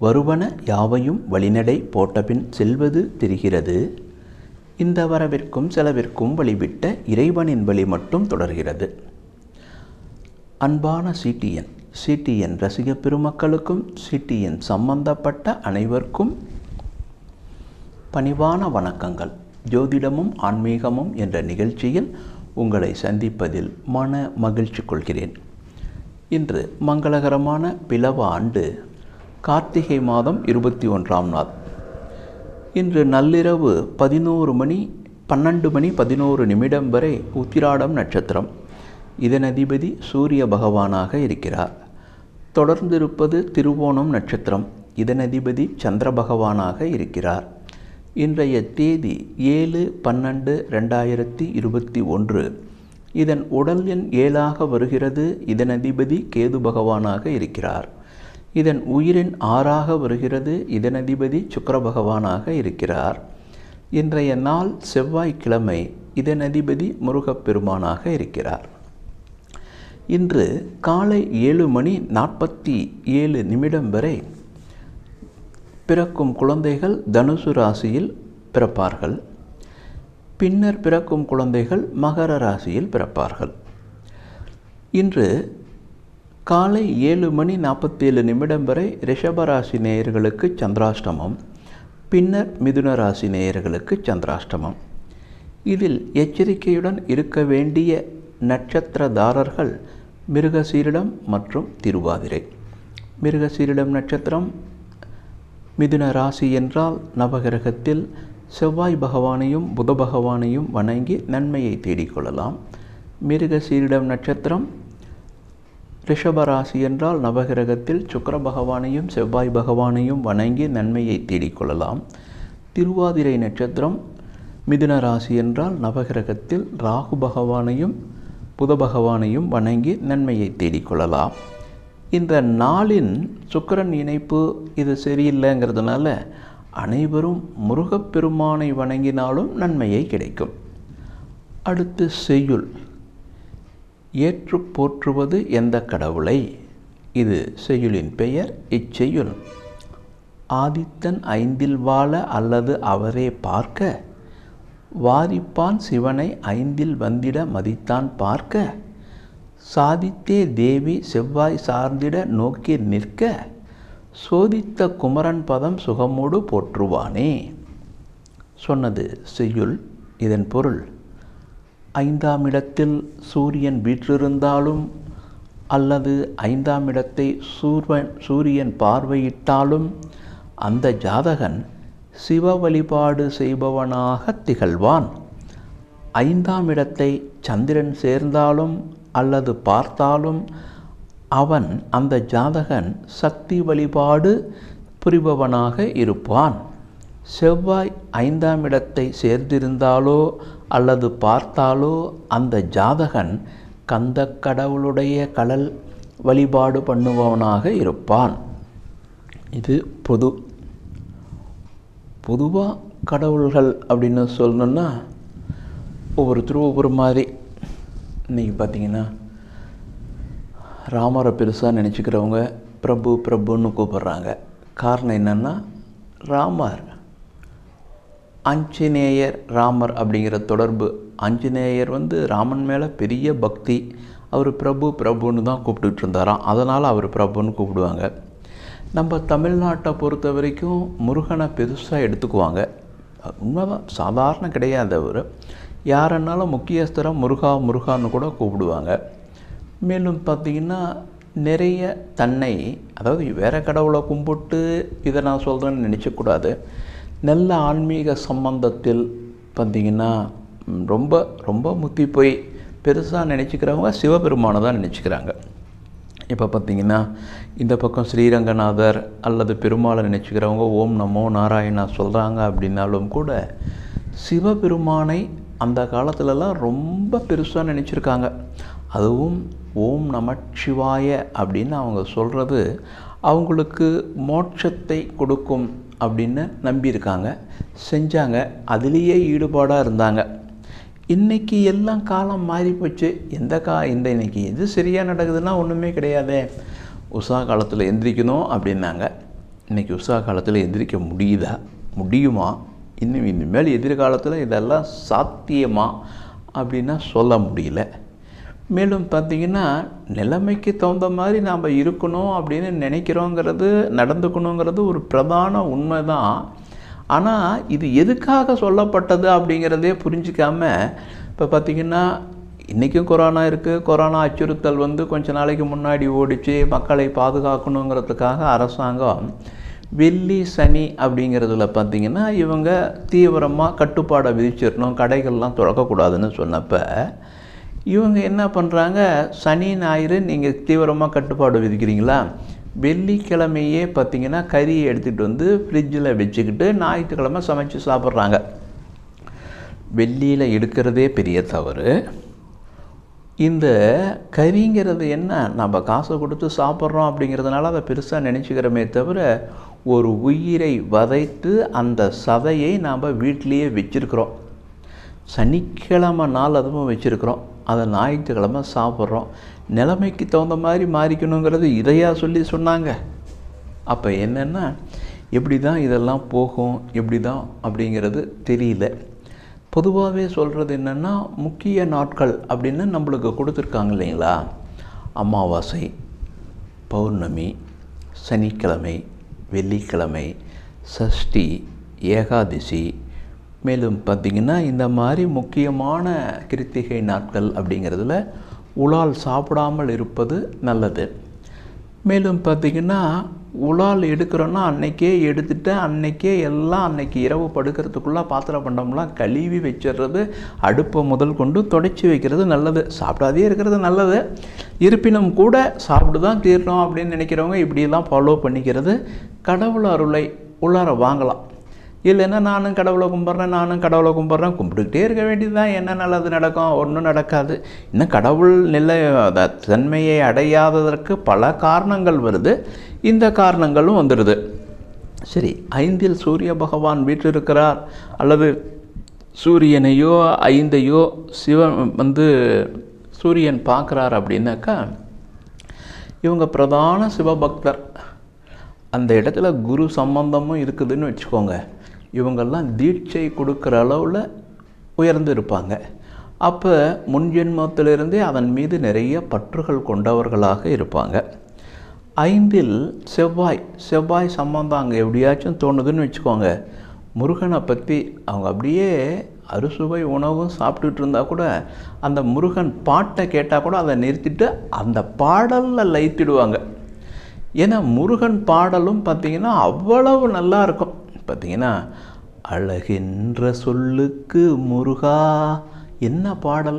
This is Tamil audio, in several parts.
வருவன யாவையும் வழிநடை போட்டபின் செல்வது தெரிகிறது இந்த வரவிற்கும் செலவிற்கும் வழிவிட்ட இறைவனின் வழி மட்டும் தொடர்கிறது அன்பான சிடிஎன் சிடிஎன் ரசிக பெருமக்களுக்கும் சிடிஎன் சம்பந்தப்பட்ட அனைவருக்கும் பணிவான வணக்கங்கள் ஜோதிடமும் ஆன்மீகமும் என்ற நிகழ்ச்சியில் உங்களை சந்திப்பதில் மன மகிழ்ச்சி கொள்கிறேன் இன்று மங்களகரமான பிளவ ஆண்டு கார்த்திகை மாதம் இருபத்தி ஒன்றாம் நாள் இன்று நள்ளிரவு பதினோரு மணி பன்னெண்டு மணி பதினோரு நிமிடம் வரை உத்திராடம் நட்சத்திரம் இதன் அதிபதி சூரிய பகவானாக இருக்கிறார் தொடர்ந்து இருப்பது திருவோணம் நட்சத்திரம் இதன் அதிபதி சந்திர பகவானாக இருக்கிறார் இன்றைய தேதி ஏழு பன்னெண்டு ரெண்டாயிரத்தி இருபத்தி ஒன்று இதன் உடல் எண் ஏழாக வருகிறது இதன் அதிபதி கேது பகவானாக இருக்கிறார் இதன் உயிரின் ஆறாக வருகிறது இதன் அதிபதி சுக்கர பகவானாக இருக்கிறார் இன்றைய நாள் செவ்வாய்க்கிழமை இதன் அதிபதி முருகப்பெருமானாக இருக்கிறார் இன்று காலை ஏழு மணி நாற்பத்தி ஏழு நிமிடம் வரை பிறக்கும் குழந்தைகள் தனுசு ராசியில் பிறப்பார்கள் பின்னர் பிறக்கும் குழந்தைகள் மகர ராசியில் பிறப்பார்கள் இன்று காலை ஏழு மணி நாற்பத்தேழு நிமிடம் வரை ரிஷபராசி நேயர்களுக்கு சந்திராஷ்டமம் பின்னர் மிதுன ராசி நேயர்களுக்கு சந்திராஷ்டமம் இதில் எச்சரிக்கையுடன் இருக்க வேண்டிய நட்சத்திரதாரர்கள் மிருகசீரிடம் மற்றும் திருவாதிரை மிருகசீரிடம் நட்சத்திரம் மிதுன ராசி என்றால் நவகிரகத்தில் செவ்வாய் பகவானையும் புத பகவானையும் வணங்கி நன்மையை தேடிக்கொள்ளலாம் மிருகசீரிடம் நட்சத்திரம் ரிஷபராசி என்றால் நவகிரகத்தில் சுக்கர பகவானையும் செவ்வாய் பகவானையும் வணங்கி நன்மையை தேடிக்கொள்ளலாம் திருவாதிரை நட்சத்திரம் மிதுன ராசி என்றால் நவகிரகத்தில் ராகு பகவானையும் புத பகவானையும் வணங்கி நன்மையை தேடிக்கொள்ளலாம் இந்த நாளின் சுக்கரன் இணைப்பு இது சரியில்லைங்கிறதுனால அனைவரும் முருகப்பெருமானை வணங்கினாலும் நன்மையை கிடைக்கும் அடுத்து செய்யுள் ஏற்று போற்றுவது எந்த கடவுளை இது செய்யுளின் பெயர் இச்செய்யுள் ஆதித்தன் ஐந்தில் வாழ அல்லது அவரே பார்க்க வாதிப்பான் சிவனை ஐந்தில் வந்திட மதித்தான் பார்க்க சாதித்தே தேவி செவ்வாய் சார்ந்திட நோக்கி நிற்க சோதித்த குமரன் பதம் சுகமோடு போற்றுவானே சொன்னது செய்யுள் இதன் பொருள் ஐந்தாம் இடத்தில் சூரியன் வீற்றிருந்தாலும் அல்லது ஐந்தாம் இடத்தை சூர்வன் சூரியன் பார்வையிட்டாலும் அந்த ஜாதகன் சிவ வழிபாடு செய்பவனாக திகழ்வான் ஐந்தாம் இடத்தை சந்திரன் சேர்ந்தாலும் அல்லது பார்த்தாலும் அவன் அந்த ஜாதகன் சக்தி வழிபாடு புரிபவனாக இருப்பான் செவ்வாய் ஐந்தாம் இடத்தை சேர்ந்திருந்தாலோ அல்லது பார்த்தாலோ அந்த ஜாதகன் கந்த கடவுளுடைய கடல் வழிபாடு பண்ணுபவனாக இருப்பான் இது பொது பொதுவாக கடவுள்கள் அப்படின்னு சொல்லணுன்னா ஒவ்வொருத்தரும் ஒவ்வொரு மாதிரி இன்றைக்கி பார்த்தீங்கன்னா ராமரை பெருசாக நினச்சிக்கிறவங்க பிரபு பிரபுன்னு கூப்பிட்றாங்க காரணம் என்னென்னா ராமர் ஆஞ்சநேயர் ராமர் அப்படிங்கிற தொடர்பு ஆஞ்சநேயர் வந்து ராமன் மேலே பெரிய பக்தி அவர் பிரபு பிரபுன்னு தான் கூப்பிட்டுட்டு இருந்தாராம் அதனால் அவர் பிரபுன்னு கூப்பிடுவாங்க நம்ம தமிழ்நாட்டை பொறுத்த வரைக்கும் முருகனை பெருசாக எடுத்துக்குவாங்க உண்மைதான் சாதாரண கிடையாது அவர் யாருன்னாலும் முக்கியஸ்தரம் முருகா முருகான்னு கூட கூப்பிடுவாங்க மேலும் பார்த்திங்கன்னா நிறைய தன்னை அதாவது வேறு கடவுளை கும்பிட்டு இதை நான் சொல்கிறேன்னு நினச்சக்கூடாது நல்ல ஆன்மீக சம்பந்தத்தில் பார்த்திங்கன்னா ரொம்ப ரொம்ப முத்தி போய் பெருசாக நினச்சிக்கிறவங்க சிவபெருமானை தான் நினச்சிக்கிறாங்க இப்போ பார்த்திங்கன்னா இந்த பக்கம் ஸ்ரீரங்கநாதர் அல்லது பெருமாளை நினச்சிக்கிறவங்க ஓம் நமோ நாராயணா சொல்கிறாங்க அப்படின்னாலும் கூட சிவபெருமானை அந்த காலத்துலலாம் ரொம்ப பெருசாக நினச்சிருக்காங்க அதுவும் ஓம் நமச்சிவாய அப்படின்னு அவங்க சொல்கிறது அவங்களுக்கு மோட்சத்தை கொடுக்கும் அப்படின்னு நம்பியிருக்காங்க செஞ்சாங்க அதுலேயே ஈடுபாடாக இருந்தாங்க இன்றைக்கி எல்லாம் காலம் மாறி போச்சு எந்த கா இந்த இன்னைக்கு எது சரியாக நடக்குதுன்னா ஒன்றுமே கிடையாதே உஷா காலத்தில் எந்திரிக்கணும் அப்படின்னாங்க இன்றைக்கி உற்சாக காலத்தில் எந்திரிக்க முடியுதா முடியுமா இன்னும் இனிமேல் எதிர்காலத்தில் இதெல்லாம் சாத்தியமா அப்படின்னா சொல்ல முடியல மேலும் பார்த்திங்கன்னா நிலைமைக்கு தகுந்த மாதிரி நாம் இருக்கணும் அப்படின்னு நினைக்கிறோங்கிறது நடந்துக்கணுங்கிறது ஒரு பிரதான உண்மை தான் ஆனால் இது எதுக்காக சொல்லப்பட்டது அப்படிங்கிறதே புரிஞ்சிக்காம இப்போ பார்த்திங்கன்னா இன்றைக்கும் கொரோனா இருக்குது கொரோனா அச்சுறுத்தல் வந்து கொஞ்ச நாளைக்கு முன்னாடி ஓடிச்சு மக்களை பாதுகாக்கணுங்கிறதுக்காக அரசாங்கம் வெள்ளி சனி அப்படிங்கிறதுல பார்த்திங்கன்னா இவங்க தீவிரமாக கட்டுப்பாடை விதிச்சிடணும் கடைகள்லாம் திறக்கக்கூடாதுன்னு சொன்னப்போ இவங்க என்ன பண்ணுறாங்க சனி ஞாயிறு நீங்கள் தீவிரமாக கட்டுப்பாடு விதிக்கிறீங்களா வெள்ளிக்கிழமையே பார்த்திங்கன்னா கறியை எடுத்துகிட்டு வந்து ஃப்ரிட்ஜில் வச்சுக்கிட்டு ஞாயிற்றுக்கிழமை சமைச்சு சாப்பிட்றாங்க வெள்ளியில் எடுக்கிறதே பெரிய தவறு இந்த கறிங்கிறது என்ன நம்ம காசை கொடுத்து சாப்பிட்றோம் அப்படிங்கிறதுனால அதை பெருசாக நினச்சிக்கிறோமே தவிர ஒரு உயிரை வதைத்து அந்த சதையை நாம் வீட்டிலேயே வச்சுருக்குறோம் சனிக்கிழமை நாள் அதுவும் வச்சுருக்குறோம் அதை ஞாயிற்றுக்கிழமை சாப்பிட்றோம் நிலைமைக்கு தகுந்த மாதிரி மாறிக்கணுங்கிறது இதையா சொல்லி சொன்னாங்க அப்போ என்னென்னா எப்படி தான் இதெல்லாம் போகும் எப்படி தான் அப்படிங்கிறது தெரியல பொதுவாகவே சொல்கிறது என்னென்னா முக்கிய நாட்கள் அப்படின்னு நம்மளுக்கு கொடுத்துருக்காங்க இல்லைங்களா அமாவாசை பௌர்ணமி சனிக்கிழமை வெள்ளிக்கிழமை சஷ்டி ஏகாதசி மேலும் பார்த்திங்கன்னா இந்த மாதிரி முக்கியமான கிருத்திகை நாட்கள் அப்படிங்கிறதுல உலால் சாப்பிடாமல் இருப்பது நல்லது மேலும் பார்த்திங்கன்னா உலால் எடுக்கிறோன்னா அன்னைக்கே எடுத்துட்டு அன்னைக்கே எல்லாம் அன்னைக்கு இரவு படுக்கிறதுக்குள்ளே பாத்திர பண்டம்லாம் கழுவி வச்சிடுறது அடுப்பை முதல் கொண்டு தொடச்சி வைக்கிறது நல்லது சாப்பிடாதே இருக்கிறது நல்லது இருப்பினும் கூட சாப்பிட்டு தான் தீரணும் அப்படின்னு நினைக்கிறவங்க இப்படியெல்லாம் ஃபாலோ பண்ணிக்கிறது கடவுள் அருளை உள்ளார வாங்கலாம் இல்லைன்னா நானும் கடவுளை கும்பிட்றேன் நானும் கடவுளை கும்பிட்றேன் கும்பிட்டுக்கிட்டே இருக்க வேண்டியது தான் என்ன நல்லது நடக்கும் ஒன்றும் நடக்காது இன்னும் கடவுள் நிலை அத- தன்மையை அடையாததற்கு பல காரணங்கள் வருது இந்த காரணங்களும் வந்துடுது சரி ஐந்தில் சூரிய பகவான் வீற்றிருக்கிறார் அல்லது சூரியனையோ ஐந்தையோ சிவன் வந்து சூரியன் பார்க்குறார் அப்படின்னாக்கா இவங்க பிரதான சிவபக்தர் அந்த இடத்துல குரு சம்பந்தமும் இருக்குதுன்னு வச்சுக்கோங்க இவங்கெல்லாம் தீட்சை கொடுக்குற அளவில் உயர்ந்து இருப்பாங்க அப்போ முன் ஜென்மத்திலிருந்தே அதன் மீது நிறைய பற்றுகள் கொண்டவர்களாக இருப்பாங்க ஐந்தில் செவ்வாய் செவ்வாய் சம்பந்தம் அங்கே எப்படியாச்சும் தோணுதுன்னு வச்சுக்கோங்க முருகனை பற்றி அவங்க அப்படியே அறுசுவை உணவும் சாப்பிட்டுட்டு இருந்தா கூட அந்த முருகன் பாட்டை கேட்டால் கூட அதை நிறுத்திட்டு அந்த பாடலில் லயித்திடுவாங்க ஏன்னா முருகன் பாடலும் பார்த்தீங்கன்னா அவ்வளவு நல்லா இருக்கும் பார்த்தீங்கன்னா அழகென்ற சொல்லுக்கு முருகா என்ன பாடல்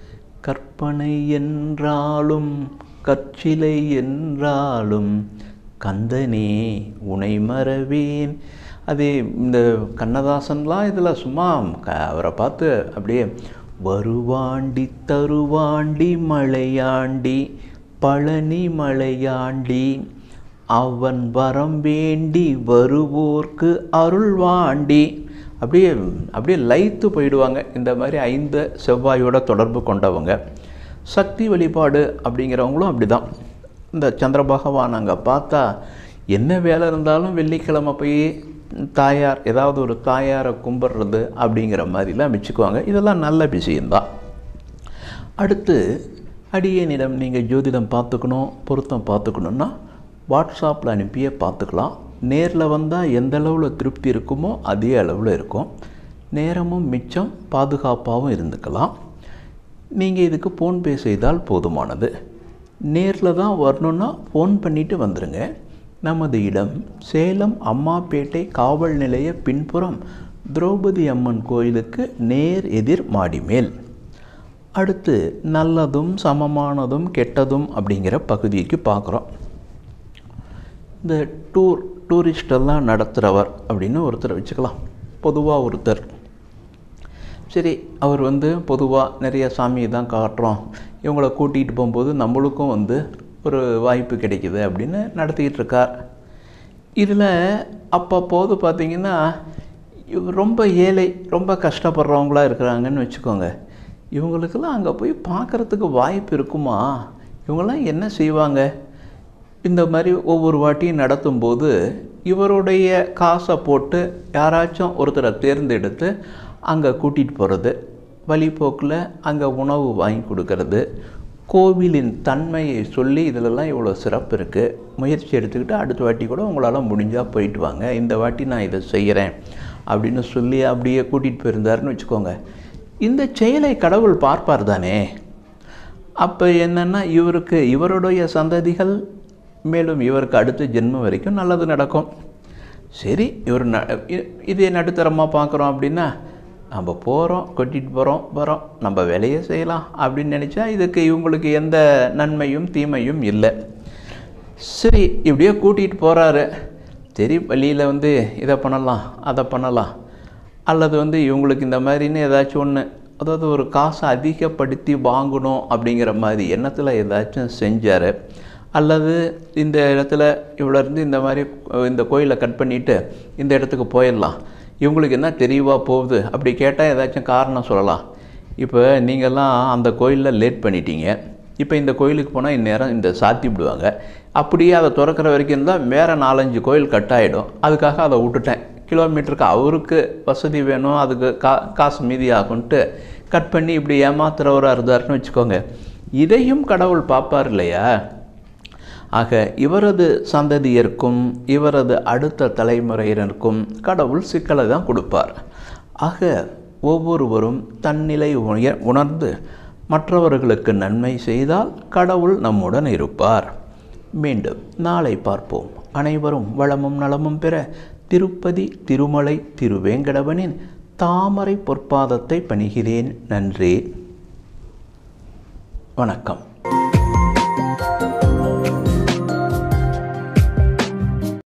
கற்பனை என்றாலும் கற்சிலை என்றாலும் கந்தனே உனை மறவேன் அதே இந்த கண்ணதாசன்லாம் இதில் சும்மா க- அவரை பார்த்து அப்படியே வருவாண்டி தருவாண்டி மலையாண்டி பழனி மலையாண்டி அவன் வரம் வேண்டி வருவோர்க்கு அருள்வாண்டி அப்படியே அப்படியே லயித்து போயிடுவாங்க இந்த மாதிரி ஐந்து செவ்வாயோட தொடர்பு கொண்டவங்க சக்தி வழிபாடு அப்படிங்கிறவங்களும் அப்படி தான் இந்த சந்திர பகவான் அங்கே பார்த்தா என்ன வேலை இருந்தாலும் வெள்ளிக்கிழமை போய் தாயார் ஏதாவது ஒரு தாயாரை கும்பிட்றது அப்படிங்கிற மாதிரிலாம் வச்சுக்குவாங்க இதெல்லாம் நல்ல விஷயம்தான் அடுத்து அடியேனிடம் நீங்கள் ஜோதிடம் பார்த்துக்கணும் பொருத்தம் பார்த்துக்கணுன்னா வாட்ஸ்அப்பில் அனுப்பியே பார்த்துக்கலாம் நேரில் வந்தால் எந்த அளவில் திருப்தி இருக்குமோ அதே அளவில் இருக்கும் நேரமும் மிச்சம் பாதுகாப்பாகவும் இருந்துக்கலாம் நீங்கள் இதுக்கு ஃபோன்பே செய்தால் போதுமானது நேரில் தான் வரணுன்னா ஃபோன் பண்ணிவிட்டு வந்துடுங்க நமது இடம் சேலம் அம்மாப்பேட்டை காவல் நிலைய பின்புறம் திரௌபதி அம்மன் கோயிலுக்கு நேர் எதிர் மாடி மேல் அடுத்து நல்லதும் சமமானதும் கெட்டதும் அப்படிங்கிற பகுதிக்கு பார்க்குறோம் இந்த டூர் டூரிஸ்டெல்லாம் நடத்துகிறவர் அப்படின்னு ஒருத்தர் வச்சுக்கலாம் பொதுவாக ஒருத்தர் சரி அவர் வந்து பொதுவாக நிறைய சாமியை தான் காட்டுறோம் இவங்கள கூட்டிகிட்டு போகும்போது நம்மளுக்கும் வந்து ஒரு வாய்ப்பு கிடைக்குது அப்படின்னு நடத்திக்கிட்டு இருக்கார் இதில் அப்பப்போது பார்த்தீங்கன்னா இவ ரொம்ப ஏழை ரொம்ப கஷ்டப்படுறவங்களா இருக்கிறாங்கன்னு வச்சுக்கோங்க இவங்களுக்கெல்லாம் அங்கே போய் பார்க்குறதுக்கு வாய்ப்பு இருக்குமா இவங்கெல்லாம் என்ன செய்வாங்க இந்த மாதிரி ஒவ்வொரு வாட்டியும் நடத்தும்போது இவருடைய காசை போட்டு யாராச்சும் ஒருத்தரை தேர்ந்தெடுத்து அங்கே கூட்டிகிட்டு போகிறது வழிபோக்கில் அங்கே உணவு வாங்கி கொடுக்கறது கோவிலின் தன்மையை சொல்லி இதிலெல்லாம் இவ்வளோ சிறப்பு இருக்குது முயற்சி எடுத்துக்கிட்டு அடுத்த வாட்டி கூட உங்களால் முடிஞ்சால் போயிட்டு வாங்க இந்த வாட்டி நான் இதை செய்கிறேன் அப்படின்னு சொல்லி அப்படியே கூட்டிகிட்டு போயிருந்தாருன்னு வச்சுக்கோங்க இந்த செயலை கடவுள் பார்ப்பார் தானே அப்போ என்னென்னா இவருக்கு இவருடைய சந்ததிகள் மேலும் இவருக்கு அடுத்த ஜென்மம் வரைக்கும் நல்லது நடக்கும் சரி இவர் ந இ- இதே நடுத்தரமாக பார்க்குறோம் அப்படின்னா நம்ம போகிறோம் கொட்டிட்டு போகிறோம் வரோம் நம்ம வேலையை செய்யலாம் அப்படின்னு நினச்சா இதுக்கு இவங்களுக்கு எந்த நன்மையும் தீமையும் இல்லை சரி இப்படியே கூட்டிகிட்டு போகிறாரு சரி வழியில் வந்து இதை பண்ணலாம் அதை பண்ணலாம் அல்லது வந்து இவங்களுக்கு இந்த மாதிரின்னு ஏதாச்சும் ஒன்று அதாவது ஒரு காசை அதிகப்படுத்தி வாங்கணும் அப்படிங்கிற மாதிரி எண்ணத்தில் ஏதாச்சும் செஞ்சார் அல்லது இந்த இடத்துல இவ்வளோ இருந்து இந்த மாதிரி அஹ், இந்த கோயிலை கட் பண்ணிவிட்டு இந்த இடத்துக்கு போயிடலாம் இவங்களுக்கு என்ன தெரியவா போகுது அப்படி கேட்டால் ஏதாச்சும் காரணம் சொல்லலாம் இப்போ நீங்கள்லாம் அந்த கோயிலில் லேட் பண்ணிட்டீங்க இப்போ இந்த கோயிலுக்கு போனால் இந்நேரம் இந்த சாத்தி விடுவாங்க அப்படியே அதை திறக்கிற வரைக்கும் இருந்தால் வேறு நாலஞ்சு கோயில் கட் ஆகிடும் அதுக்காக அதை விட்டுட்டேன் கிலோமீட்டருக்கு அவருக்கு வசதி வேணும் அதுக்கு கா காசு மீதி ஆகும்ன்ட்டு கட் பண்ணி இப்படி ஏமாத்துறவராக இருந்தாருன்னு வச்சுக்கோங்க இதையும் கடவுள் பார்ப்பார் இல்லையா ஆக இவரது சந்ததியருக்கும் இவரது அடுத்த தலைமுறையினருக்கும் கடவுள் சிக்கலை தான் கொடுப்பார் ஆக ஒவ்வொருவரும் தன்னிலை உய உணர்ந்து மற்றவர்களுக்கு நன்மை செய்தால் கடவுள் நம்முடன் இருப்பார் மீண்டும் நாளை பார்ப்போம் அனைவரும் வளமும் நலமும் பெற திருப்பதி திருமலை திருவேங்கடவனின் தாமரை பொற்பாதத்தை பணிகிறேன் நன்றி வணக்கம்